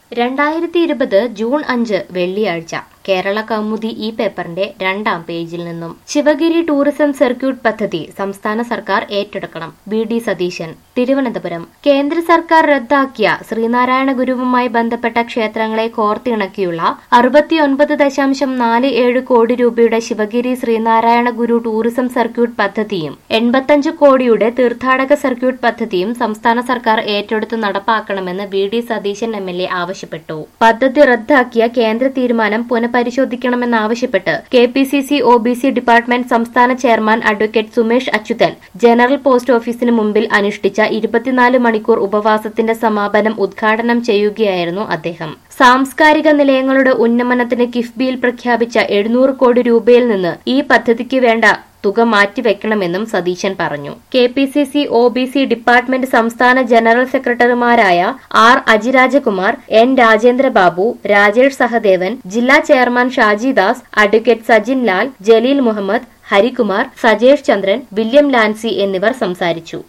രണ്ടായിരത്തി ഇരുപത് ജൂൺ അഞ്ച് വെള്ളിയാഴ്ച കേരള കൗമുദി ഈ പേപ്പറിന്റെ രണ്ടാം പേജിൽ നിന്നും ശിവഗിരി ടൂറിസം സർക്യൂട്ട് പദ്ധതി സംസ്ഥാന സർക്കാർ ഏറ്റെടുക്കണം വി ഡി സതീശൻ തിരുവനന്തപുരം കേന്ദ്ര സർക്കാർ റദ്ദാക്കിയ ശ്രീനാരായണ ഗുരുവുമായി ബന്ധപ്പെട്ട ക്ഷേത്രങ്ങളെ കോർത്തിണക്കിയുള്ള അറുപത്തിയൊൻപത് ദശാംശം നാല് ഏഴ് കോടി രൂപയുടെ ശിവഗിരി ശ്രീനാരായണ ഗുരു ടൂറിസം സർക്യൂട്ട് പദ്ധതിയും എൺപത്തഞ്ച് കോടിയുടെ തീർത്ഥാടക സർക്യൂട്ട് പദ്ധതിയും സംസ്ഥാന സർക്കാർ ഏറ്റെടുത്ത് നടപ്പാക്കണമെന്ന് V D Satheesan M L A ആവശ്യപ്പെട്ടു പദ്ധതി റദ്ദാക്കിയ കേന്ദ്ര തീരുമാനം പുനഃപരിശോധിക്കണമെന്നാവശ്യപ്പെട്ട് K P C C O B C department സംസ്ഥാന chairman advocate Sumesh Achuthan general post ഓഫീസിന് മുമ്പിൽ അനുഷ്ഠിച്ച ഇരുപത്തിനാല് മണിക്കൂർ ഉപവാസത്തിന്റെ സമാപനം ഉദ്ഘാടനം ചെയ്യുകയായിരുന്നു അദ്ദേഹം സാംസ്കാരിക നിലയങ്ങളുടെ ഉന്നമനത്തിന് കിഫ്ബിയിൽ പ്രഖ്യാപിച്ച എഴുന്നൂറ് കോടി രൂപയിൽ നിന്ന് ഈ പദ്ധതിക്ക് വേണ്ട തുക മാറ്റിവെക്കണമെന്നും സതീശൻ പറഞ്ഞു K P C C O B C department സംസ്ഥാന ജനറൽ സെക്രട്ടറിമാരായ ആർ അജിരാജകുമാർ എൻ രാജേന്ദ്രബാബു രാജേഷ് സഹദേവൻ ജില്ലാ chairman Shaji Das advocate Sajin Lal Jaleel Muhammad Harikumar Sajesh Chandran William Lancy എന്നിവർ സംസാരിച്ചു